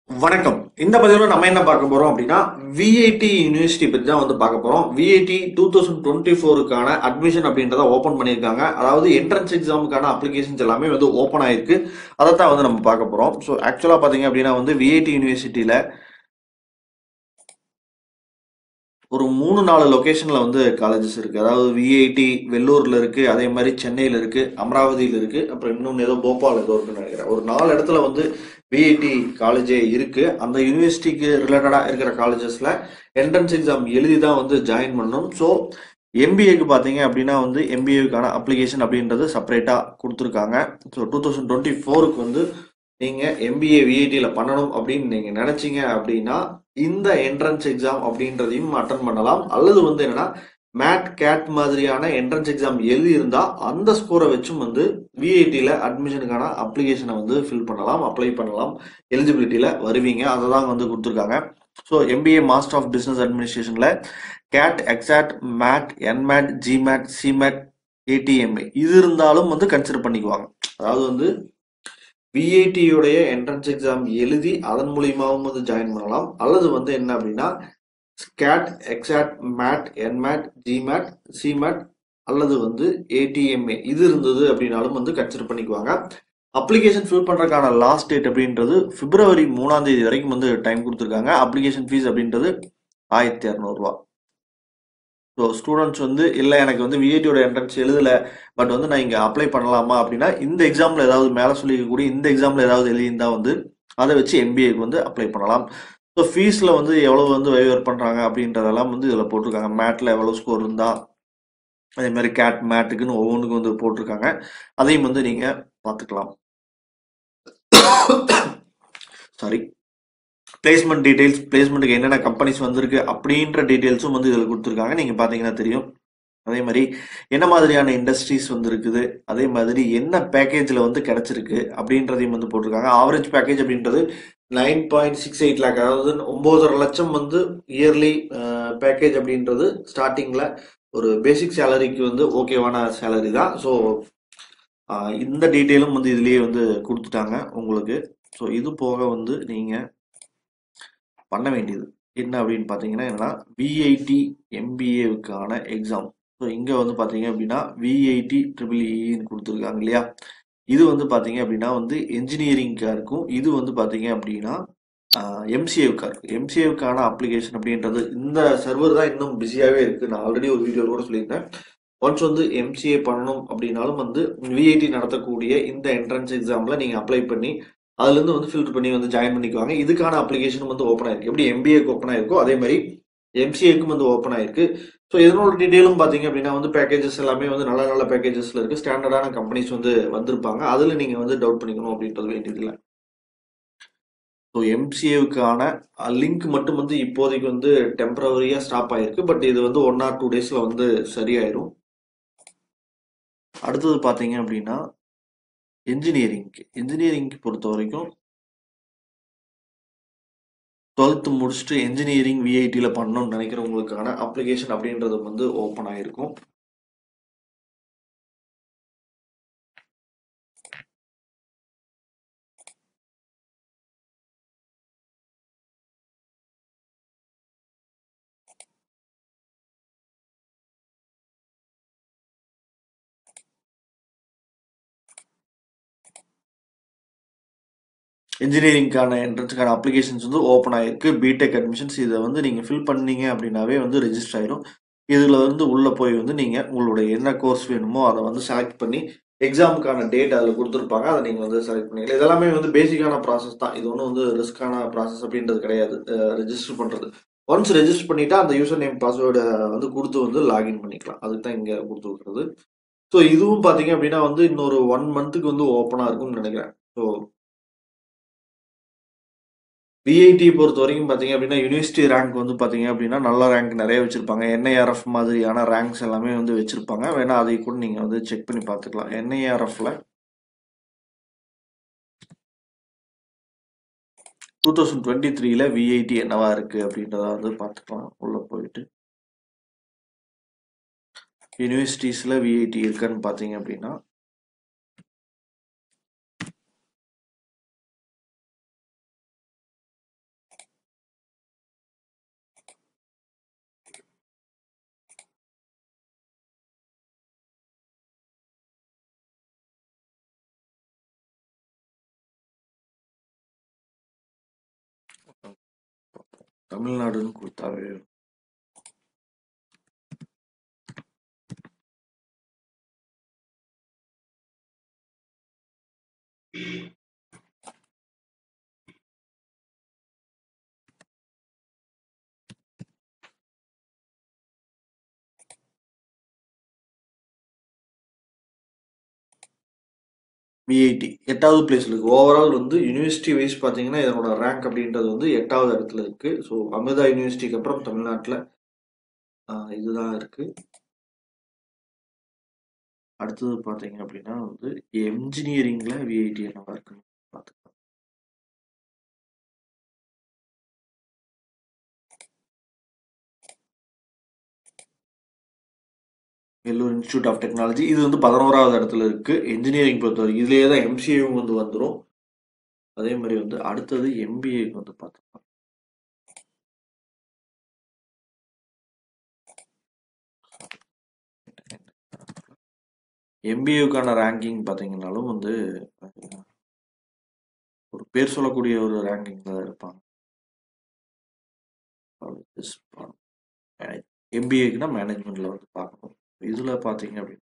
வணக்கம் இந்த பதிவுல நம்ம என்ன பார்க்க போறோம் அப்படின்னா விஐடி யூனிவர்சிட்டி பத்தி தான் வந்து பார்க்க போறோம் விஐடி டூ தௌசண்ட் டுவெண்ட்டி ஃபோருக்கான அட்மிஷன் அப்படின்றத ஓபன் பண்ணியிருக்காங்க அதாவது என்ட்ரன்ஸ் எக்ஸாமுக்கான அப்ளிகேஷன்ஸ் எல்லாமே வந்து ஓப்பன் ஆயிருக்கு அதை தான் வந்து நம்ம பார்க்க போறோம் ஸோ ஆக்சுவலா பாத்தீங்க அப்படின்னா வந்து விஐடி யூனிவர்சிட்டியில ஒரு மூணு நாலு லொகேஷன்ல வந்து காலேஜஸ் இருக்கு அதாவது விஐடி வெள்ளூர்ல இருக்கு அதே மாதிரி சென்னையில இருக்கு அமராவதியில இருக்கு அப்புறம் இன்னொன்னு ஏதோ போபால் ஏதோ இருக்குன்னு நினைக்கிறேன் ஒரு நாலு இடத்துல வந்து விஐடி காலேஜே இருக்கு அந்த யூனிவர்சிட்டிக்கு ரிலேட்டடா இருக்கிற காலேஜஸ்ல என்ட்ரன்ஸ் எக்ஸாம் எழுதி தான் வந்து ஜாயின் பண்ணணும் ஸோ எம்பிஏக்கு பார்த்தீங்க அப்படின்னா வந்து எம்பிஏக்கான அப்ளிகேஷன் அப்படின்றது செப்பரேட்டா கொடுத்துருக்காங்க ஸோ டூ தௌசண்ட் டுவெண்ட்டி ஃபோருக்கு வந்து நீங்க எம்பிஏ விஐடியில் பண்ணணும் அப்படின்னு நீங்க நினைச்சீங்க அப்படின்னா இந்த என்ட்ரன்ஸ் எக்ஸாம் அப்படின்றதையும் அட்டன் பண்ணலாம் அல்லது வந்து என்னன்னா மேட் கேட் மாதிரியான என்ட்ரன்ஸ் எக்ஸாம் எழுதி இருந்தா அந்த ஸ்கோரை வச்சும் வந்து விஐடியில் அட்மிஷனுக்கான அப்ளிகேஷனை வந்து ஃபில் பண்ணலாம் அப்ளை பண்ணலாம் எலிஜிபிலிட்டியில் வருவீங்க அதை தான் வந்து கொடுத்துருக்காங்க so MBA master of business அட்மினிஸ்ட்ரேஷனில் CAT XAT MAT NMAT GMAT CMAT ATMA இது இருந்தாலும் வந்து கன்சிடர் பண்ணிக்குவாங்க அதாவது வந்து விஐடியுடைய என்ட்ரன்ஸ் எக்ஸாம் எழுதி அதன் மூலியமாகவும் வந்து ஜாயின் பண்ணலாம் அல்லது வந்து என்ன அப்படின்னா CAT XAT MAT NMAT GMAT CMAT அல்லது வந்து ஏடிஎம்ஏ இது இருந்தது அப்படின்னாலும் வந்து கன்சிடர் பண்ணிக்குவாங்க அப்ளிகேஷன் ஃபில் பண்றதுக்கான லாஸ்ட் டேட் அப்படின்றது பிப்ரவரி மூணாம் தேதி வரைக்கும் வந்து டைம் கொடுத்துருக்காங்க அப்ளிகேஷன் ஃபீஸ் அப்படின்றது ஆயிரத்தி இரநூறுவா ஸோ ஸ்டூடெண்ட்ஸ் வந்து இல்லை எனக்கு வந்து விஐடியோட என்ட்ரன்ஸ் எழுதலை பட் வந்து நான் இங்கே அப்ளை பண்ணலாமா அப்படின்னா இந்த எக்ஸாமில் ஏதாவது மேலே சொல்லிக்கக்கூடிய இந்த எக்ஸாமில் ஏதாவது எழுதியிருந்தா வந்து அதை வச்சு எம்பிஏக்கு வந்து அப்ளை பண்ணலாம் ஸோ ஃபீஸில் வந்து எவ்வளோ வந்து வைவர் பண்ணுறாங்க அப்படின்றதெல்லாம் வந்து இதில் போட்டிருக்காங்க மேட்டில் எவ்வளோ ஸ்கோர் இருந்தால் அதே மாதிரி கேட் மேட்டுக்குன்னு ஒவ்வொன்றுக்கும் வந்து போட்டிருக்காங்க அதையும் வந்து நீங்கள் பார்த்துக்கலாம் சாரி பிளேஸ்மெண்ட் டீடைல்ஸ் பிளேஸ்மெண்ட்டுக்கு என்னென்ன கம்பெனிஸ் வந்திருக்கு அப்படின்ற டீடைல்ஸும் வந்து இதில் கொடுத்துருக்காங்க நீங்கள் பார்த்தீங்கன்னா தெரியும் அதே மாதிரி என்ன மாதிரியான இண்டஸ்ட்ரீஸ் வந்து இருக்குது அதே மாதிரி என்ன பேக்கேஜில் வந்து கிடைச்சிருக்கு அப்படின்றதையும் வந்து போட்டிருக்காங்க ஆவரேஜ் பேக்கேஜ் அப்படின்றது nine point six eight lakh அதாவது ஒன்பதரை லட்சம் வந்து இயர்லி பேக்கேஜ் அப்படின்றது ஸ்டார்டிங்கில் ஒரு பேசிக் சேலரிக்கு வந்து ஓகேவான சேலரி தான் ஸோ இந்த டீட்டெயிலும் வந்து இதுலேயே வந்து கொடுத்துட்டாங்க உங்களுக்கு ஸோ இது போக வந்து நீங்கள் பண்ண வேண்டியது என்ன அப்படின்னு பார்த்தீங்கன்னா என்னன்னா விஐடி எம்பிஏவுக்கான எக்ஸாம் ஸோ இங்கே வந்து பார்த்தீங்க அப்படின்னா விஐடி ட்ரிபிள் இன்னு கொடுத்துருக்காங்க இல்லையா இது வந்து பார்த்தீங்க அப்படின்னா வந்து என்ஜினியரிங்காக இருக்கும் இது வந்து பார்த்தீங்க அப்படின்னா எம்சிஏவுக்காக இருக்கும் எம்சிஏவுக்கான அப்ளிகேஷன் அப்படின்றது இந்த சர்வர் தான் இன்னும் பிஸியாகவே இருக்குது நான் ஆல்ரெடி ஒரு வீடியோவில் கூட சொல்லியிருந்தேன் ஒன்ஸ் வந்து எம்சிஏ பண்ணணும் அப்படின்னாலும் வந்து விஐடி நடத்தக்கூடிய இந்த என்ட்ரன்ஸ் எக்ஸாமில் நீங்கள் அப்ளை பண்ணி அதுலேருந்து வந்து ஃபில்டர் பண்ணி வந்து ஜாயின் பண்ணிக்குவாங்க இதுக்கான அப்ளிகேஷனும் வந்து ஓப்பன் ஆயிருக்கு எப்படி எம்பிஏக்கு ஓப்பன் ஆயிருக்கோ அதே மாதிரி எம்சிஏக்கும் வந்து ஓப்பன் ஆயிருக்கு ஸோ இதனோட டீட்டெயிலும் பார்த்தீங்க அப்படின்னா வந்து பேக்கேஜஸ் எல்லாமே வந்து நல்ல நல்ல பேக்கேஜஸ்ல இருக்கு ஸ்டாண்டர்டான கம்பெனிஸ் வந்து வந்திருப்பாங்க அதில் நீங்கள் வந்து டவுட் பண்ணிக்கணும் அப்படின்றது வேண்டியதில்லை ஸோ எம்சிஏவுக்கான லிங்க் மட்டும் வந்து இப்போதைக்கு வந்து டெம்பரவரியாக ஸ்டாப் ஆயிருக்கு பட் இது வந்து ஒன் ஆர் டூ டேஸில் வந்து சரியாயிரும் அடுத்தது பார்த்தீங்க அப்படின்னா என்ஜினியரிங்க்கு என்ஜினியரிங்க்கு பொறுத்த வரைக்கும் டுவெல்த்து முடிச்சுட்டு என்ஜினியரிங் விஐடியில் பண்ணணும்னு நினைக்கிறவங்களுக்கான அப்ளிகேஷன் அப்படின்றது வந்து ஓப்பன் ஆயிருக்கும் இன்ஜினியரிங்கான என்ட்ரன்ஸுக்கான அப்ளிகேஷன்ஸ் வந்து ஓப்பன் ஆயிருக்கு பிடெக் அட்மிஷன்ஸ் இதை வந்து நீங்கள் ஃபில் பண்ணீங்க அப்படின்னாவே வந்து ரெஜிஸ்டர் ஆயிரும் இதில் வந்து உள்ளே போய் வந்து நீங்கள் உங்களுடைய என்ன கோர்ஸ் வேணுமோ அதை வந்து செலக்ட் பண்ணி எக்ஸாமுக்கான டேட் அதில் கொடுத்துருப்பாங்க அதை நீங்கள் வந்து செலக்ட் பண்ணிக்கலாம் இதெல்லாமே வந்து பேசிக்கான ப்ராசஸ் தான் இது ஒன்றும் வந்து ரிஸ்க்கான ப்ராசஸ் அப்படின்றது கிடையாது ரெஜிஸ்டர் பண்ணுறது ஒன்ஸ் ரெஜிஸ்டர் பண்ணிட்டா அந்த யூசர் நேம் பாஸ்வேர்டை வந்து கொடுத்து வந்து லாகின் பண்ணிக்கலாம் அதுக்கு தான் இங்கே கொடுத்து விட்றது ஸோ இதுவும் பார்த்தீங்க அப்படின்னா வந்து இன்னொரு ஒன் மந்த்துக்கு வந்து ஓப்பனாக இருக்கும்னு நினைக்கிறேன் ஸோ விஐடி பொறுத்த வரைக்கும் பார்த்தீங்க அப்படின்னா யூனிவர்சிட்டி ரேங்க் வந்து பார்த்தீங்க அப்படின்னா நல்ல ரேங்க் நிறைய வச்சிருப்பாங்க என்ஐஆர்எஃப் மாதிரியான ரேங்க்ஸ் எல்லாமே வந்து வச்சிருப்பாங்க வேணா அதை கூட நீங்கள் வந்து செக் பண்ணி பார்த்துக்கலாம் என்ஐஆர்எஃப்ல டூ தௌசண்ட் டுவெண்ட்டி த்ரீல விஐடி என்னவா இருக்கு அப்படின்றத வந்து பார்த்துக்கலாம் உள்ள போயிட்டு யூனிவர்சிட்டிஸ்ல விஐடி இருக்கான்னு பார்த்தீங்க அப்படின்னா தமிழ்நாடுன்னு கொடுத்தாவே விஐடி எட்டாவது பிளேஸ்ல இருக்கு ஓவரால் வந்து யூனிவர்சிட்டி வைஸ் பார்த்தீங்கன்னா இதனோட ரேங்க் அப்படின்றது வந்து எட்டாவது இடத்துல இருக்கு ஸோ அமிர்தா யூனிவர்சிட்டிக்கு அப்புறம் தமிழ்நாட்டில் இதுதான் இருக்கு அடுத்தது பார்த்தீங்க அப்படின்னா வந்து என்ஜினியரிங்ல விஐடி என்னவா இருக்குன்னு பார்த்துக்கலாம் வெள்ளூர் இன்ஸ்டியூட் ஆஃப் டெக்னாலஜி இது வந்து பதினோராவது இடத்துல இருக்கு என்ஜினியரிங் பொறுத்த வரைக்கும் இதுலேயே தான் எம்சிஏவும் வந்து வந்துடும் அதே மாதிரி வந்து அடுத்தது எம்பிஏக்கு வந்து பார்த்துக்கலாம் எம்பிஏவுக்கான ரேங்கிங் பார்த்தீங்கன்னாலும் வந்து ஒரு பேர் சொல்லக்கூடிய ஒரு ரேங்கிங்ல தான் இருப்பாங்க எம்பிஏக்குனா மேனேஜ்மெண்ட்ல வந்து பார்க்கணும் இதுல பார்த்தீங்க அப்படின்னா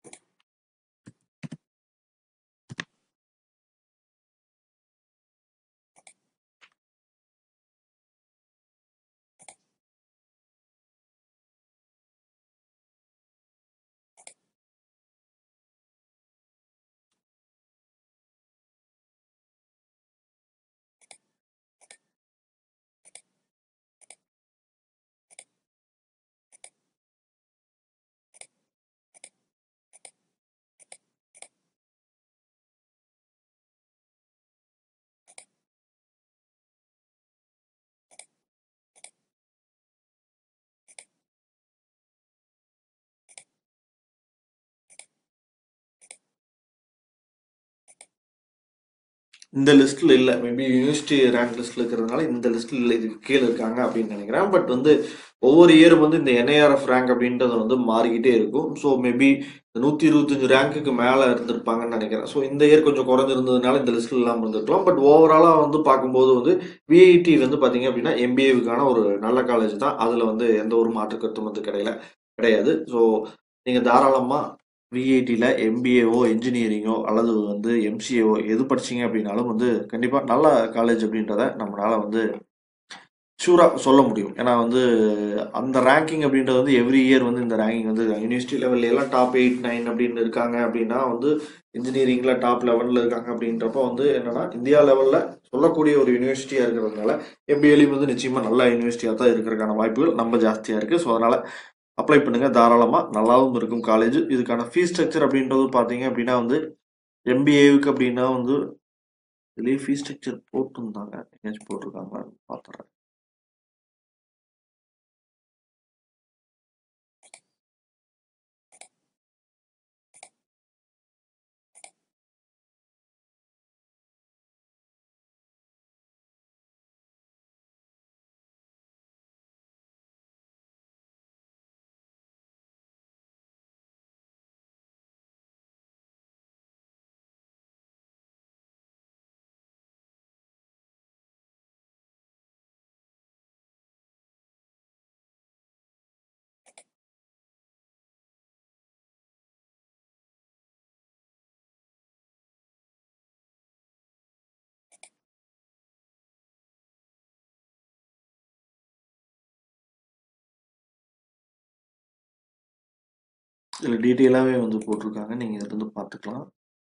இந்த லிஸ்ட்ல இல்ல மேபி யூனிவர்சிட்டி ரேங்க் லிஸ்ட்ல இருக்கிறதுனால இந்த லிஸ்ட்ல இல்ல இதுக்கு கீழே இருக்காங்க அப்படின்னு நினைக்கிறேன் பட் வந்து ஒவ்வொரு இயரும் வந்து இந்த என்ஐஆர்எஃப் ரேங்க் அப்படின்றது வந்து மாறிக்கிட்டே இருக்கும் ஸோ மேபி இந்த நூத்தி இருபத்தஞ்சு ரேங்க்குக்கு மேல இருந்திருப்பாங்கன்னு நினைக்கிறேன் ஸோ இந்த இயர் கொஞ்சம் குறைஞ்சிருந்ததுனால இந்த லிஸ்ட்ல இல்லாமல் இருந்திருக்கலாம் பட் ஓவராலா வந்து பார்க்கும்போது வந்து விஐடி வந்து பாத்தீங்க அப்படின்னா எம்பிஏவுக்கான ஒரு நல்ல காலேஜ் தான் அதுல வந்து எந்த ஒரு மாற்று கருத்தும் வந்து கிடையல கிடையாது ஸோ நீங்க தாராளமா விஐடியில் எம்பிஏவோ இன்ஜினியரிங்கோ அல்லது வந்து எம்சிஏவோ எது படிச்சீங்க அப்படின்னாலும் வந்து கண்டிப்பாக நல்ல காலேஜ் அப்படின்றத நம்மளால வந்து ஷூராக சொல்ல முடியும் ஏன்னா வந்து அந்த ரேங்கிங் அப்படின்றது வந்து எவ்ரி இயர் வந்து இந்த ரேங்கிங் வந்து யூனிவர்சிட்டி லெவல்ல எல்லாம் டாப் எயிட் நைன் அப்படின்னு இருக்காங்க அப்படின்னா வந்து இன்ஜினியரிங்ல டாப் லெவலில் இருக்காங்க அப்படின்றப்ப வந்து என்னன்னா இந்தியா லெவலில் சொல்லக்கூடிய ஒரு யூனிவர்சிட்டியாக இருக்கிறதுனால எம்பிஏலையும் வந்து நிச்சயமாக நல்ல யூனிவர்சிட்டியாக தான் இருக்கிறதுக்கான வாய்ப்புகள் ரொம்ப ஜாஸ்தியாக இருக்குது ஸோ அதனால் அப்ளை பண்ணுங்க தாராளமாக நல்லாவும் இருக்கும் காலேஜ் இதுக்கான ஃபீஸ் ஸ்ட்ரக்சர் அப்படின்றது பார்த்தீங்க அப்படின்னா வந்து எம்பிஏவுக்கு அப்படின்னா வந்து இதுலேயே ஃபீஸ் ஸ்ட்ரக்சர் போட்டுருந்தாங்க எங்கேயாச்சும் போட்டிருக்காங்களான்னு பார்த்துறேன் இதில் டீட்டெயிலாகவே வந்து போட்டிருக்காங்க நீங்கள் இதிலிருந்து பார்த்துக்கலாம்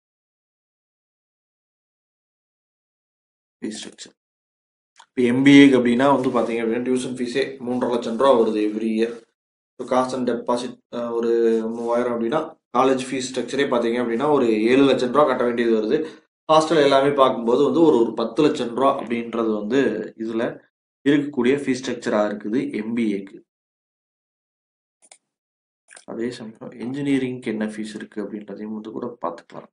ஃபீஸ் ஸ்ட்ரக்சர் இப்போ எம்பிஏக்கு அப்படின்னா வந்து பார்த்தீங்க அப்படின்னா டியூஷன் ஃபீஸே மூன்றரை லட்சம் ரூபா வருது எவ்ரி இயர் இப்போ காஸ்ட் அண்ட் டெபாசிட் ஒரு மூவாயிரம் அப்படின்னா காலேஜ் ஃபீஸ் ஸ்ட்ரக்சரே பார்த்தீங்க அப்படின்னா ஒரு ஏழு லட்சம் ரூபா கட்ட வேண்டியது வருது ஹாஸ்டல் எல்லாமே பார்க்கும்போது வந்து ஒரு ஒரு பத்து லட்சம் ரூபா அப்படின்றது வந்து இதில் இருக்கக்கூடிய ஃபீஸ் ஸ்ட்ரக்சராக இருக்குது எம்பிஏக்கு அதே சமயம் இன்ஜினியரிங்க்கு என்ன ஃபீஸ் இருக்குது அப்படின்றதையும் வந்து கூட பார்த்துக்கலாம்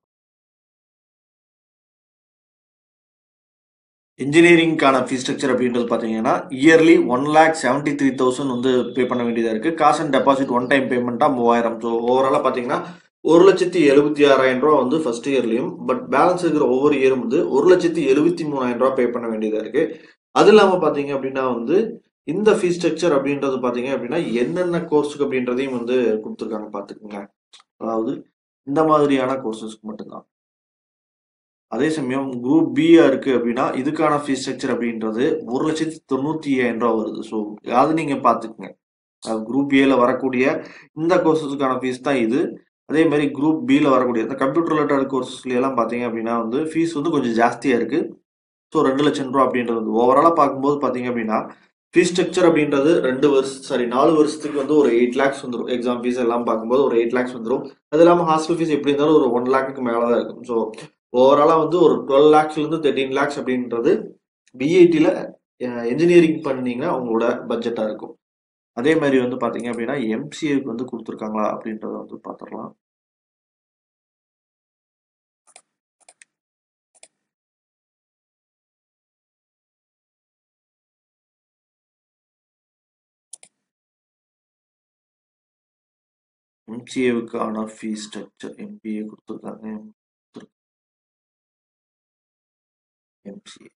இன்ஜினியரிங்க்கான ஃபீஸ் ஸ்ட்ரக்சர் அப்படின்றது பார்த்தீங்கன்னா yearly one lakh seventy three thousand வந்து பே பண்ண வேண்டியதாக இருக்குது காசு அண்ட் டெபாசிட் ஒன் டைம் பேமெண்ட்டாக மூவாயிரம் ஸோ ஓவராலாக பார்த்தீங்கன்னா ஒரு லட்சத்தி எழுபத்தி ஆறாயிரம் ரூபா வந்து ஃபர்ஸ்ட் இயர்லையும் பட் பேலன்ஸ் இருக்கிற ஒவ்வொரு இயரும் வந்து ஒரு லட்சத்தி எழுபத்தி மூணாயிரம் ரூபா பே பண்ண வேண்டியதாக இருக்குது அது இல்லாமல் பார்த்தீங்க அப்படின்னா வந்து இந்த ஃபீஸ் ஸ்ட்ரக்சர் அப்படின்றது பார்த்தீங்க அப்படின்னா என்னென்ன கோர்ஸுக்கு அப்படின்றதையும் வந்து கொடுத்துருக்காங்க பார்த்துக்குங்க அதாவது இந்த மாதிரியான கோர்சஸ்க்கு மட்டும்தான் அதே சமயம் குரூப் பியா இருக்கு அப்படின்னா இதுக்கான ஃபீஸ் ஸ்ட்ரக்சர் அப்படின்றது ஒரு லட்சத்தி தொண்ணூத்தி ஐயாயிரம் ரூபா வருது ஸோ அது நீங்க பாத்துக்கங்க குரூப் ஏல வரக்கூடிய இந்த கோர்சஸுக்கான ஃபீஸ் தான் இது அதே மாதிரி குரூப் பியில் வரக்கூடிய இந்த கம்ப்யூட்டர் ரிலேட்டட் கோர்சஸ்ல எல்லாம் பார்த்தீங்க அப்படின்னா வந்து ஃபீஸ் வந்து கொஞ்சம் ஜாஸ்தியாக இருக்கு ஸோ ரெண்டு லட்சம் ரூபா அப்படின்றது வந்து ஓவராலாக பார்க்கும்போது பார்த்தீங்க அப்படின்னா ஃபீஸ் ஸ்ட்ரக்சர் அப்படின்றது ரெண்டு வருஷம் சாரி நாலு வருஷத்துக்கு வந்து ஒரு எயிட் லேக்ஸ் வந்துடும் எக்ஸாம் ஃபீஸ் எல்லாம் பார்க்கும்போது ஒரு எயிட் லேக்ஸ் வந்துடும் அது இல்லாமல் ஹாஸ்டல் ஃபீஸ் எப்படி இருந்தாலும் ஒரு ஒன் லேக்குக்கு மேலே தான் இருக்கும் ஸோ ஓவராலாக வந்து ஒரு டுவெல் லேக்ஸ்லேருந்து தேர்ட்டீன் லேக்ஸ் அப்படின்றது பிஐடியில் இன்ஜினியரிங் பண்ணீங்கன்னா உங்களோட பட்ஜெட்டாக இருக்கும் அதே மாதிரி வந்து பார்த்தீங்க அப்படின்னா எம்சிஏக்கு வந்து கொடுத்துருக்காங்களா அப்படின்றத வந்து பார்த்துடலாம் எம்சிஏவுக்கான ஃபீஸ் ஸ்ட்ரக்சர் எம்பிஏ கொடுத்துருக்காங்க எம்சிஏ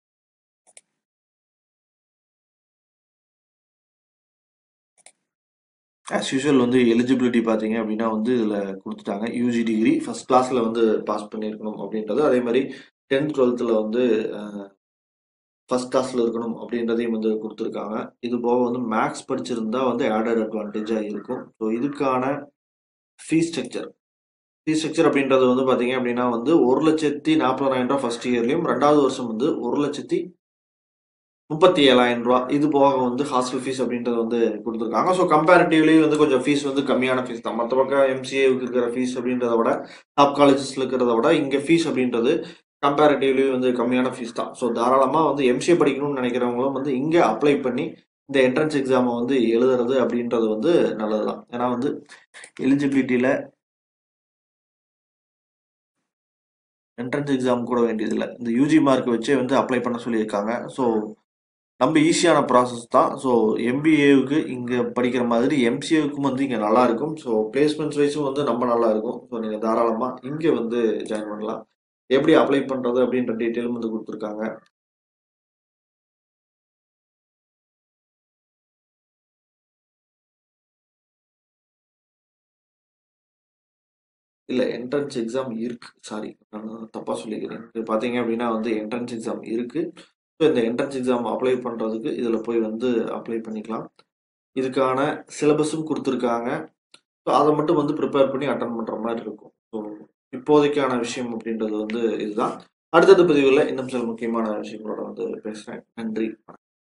ஆஸ் யூஷுவல் வந்து எலிஜிபிலிட்டி பார்த்தீங்க அப்படின்னா வந்து இதில் கொடுத்துட்டாங்க யூஜி டிகிரி ஃபர்ஸ்ட் கிளாஸில் வந்து பாஸ் பண்ணியிருக்கணும் அப்படின்றது அதே மாதிரி டென்த் டுவெல்த்தில் வந்து ஃபர்ஸ்ட் கிளாஸில் இருக்கணும் அப்படின்றதையும் வந்து கொடுத்துருக்காங்க இது போக வந்து மேக்ஸ் படிச்சிருந்தா வந்து ஆடட் அட்வான்டேஜாக இருக்கும் ஸோ இதுக்கான ஃபீஸ் ஸ்ட்ரக்சர் ஃபீஸ் ஸ்ட்ரக்சர் அப்படின்றது வந்து பார்த்தீங்க அப்படின்னா வந்து ஒரு லட்சத்தி நாற்பதாயிரம் ரூபா ஃபர்ஸ்ட் இயர்லையும் ரெண்டாவது வருஷம் வந்து ஒரு லட்சத்தி முப்பத்தி ஏழாயிரம் ரூபா இது போக வந்து ஹாஸ்டல் ஃபீஸ் அப்படின்றது வந்து கொடுத்துருக்காங்க ஸோ கம்பேரிட்டிவ்லி வந்து கொஞ்சம் ஃபீஸ் வந்து கம்மியான ஃபீஸ் தான் மற்ற பக்கம் எம்சிஏவுக்கு இருக்கிற ஃபீஸ் அப்படின்றத விட டாப் காலேஜஸ்ல இருக்கிறத விட இங்கே ஃபீஸ் அப்படின்றது கம்பேரிட்டிவ்லி வந்து கம்மியான ஃபீஸ் தான் ஸோ தாராளமாக வந்து எம்சிஏ படிக்கணும்னு நினைக்கிறவங்களும் வந்து இங்கே அப்ளை பண்ணி இந்த என்ட்ரன்ஸ் எக்ஸாமை வந்து எழுதுறது அப்படின்றது வந்து நல்லது தான் ஏன்னா வந்து எலிஜிபிலிட்டியில் என்ட்ரன்ஸ் எக்ஸாம் கூட வேண்டியதில்லை இந்த யூஜி மார்க் வச்சே வந்து அப்ளை பண்ண சொல்லியிருக்காங்க ஸோ நம்ம ஈஸியான ப்ராசஸ் தான் ஸோ எம்பிஏவுக்கு இங்கே படிக்கிற மாதிரி எம்சிஏவுக்கும் வந்து இங்கே நல்லா இருக்கும் ஸோ பிளேஸ்மெண்ட்ஸ் வைஸும் வந்து நம்ம நல்லா இருக்கும் ஸோ நீங்கள் தாராளமாக இங்கே வந்து ஜாயின் பண்ணலாம் எப்படி அப்ளை பண்ணுறது அப்படின்ற டீட்டெயிலும் வந்து கொடுத்துருக்காங்க இல்லை என்ட்ரன்ஸ் எக்ஸாம் இருக்கு சாரி நான் தப்பாக சொல்லிக்கிறேன் இது பார்த்தீங்க அப்படின்னா வந்து என்ட்ரன்ஸ் எக்ஸாம் இருக்கு ஸோ இந்த என்ட்ரன்ஸ் எக்ஸாம் அப்ளை பண்ணுறதுக்கு இதில் போய் வந்து அப்ளை பண்ணிக்கலாம் இதுக்கான சிலபஸும் கொடுத்துருக்காங்க ஸோ அதை மட்டும் வந்து ப்ரிப்பேர் பண்ணி அட்டன் பண்ணுற மாதிரி இருக்கும் ஸோ இப்போதைக்கான விஷயம் அப்படின்றது வந்து இதுதான் அடுத்தடுத்த பதிவுகளில் இன்னும் சில முக்கியமான விஷயங்களோட வந்து பேசுகிறேன் நன்றி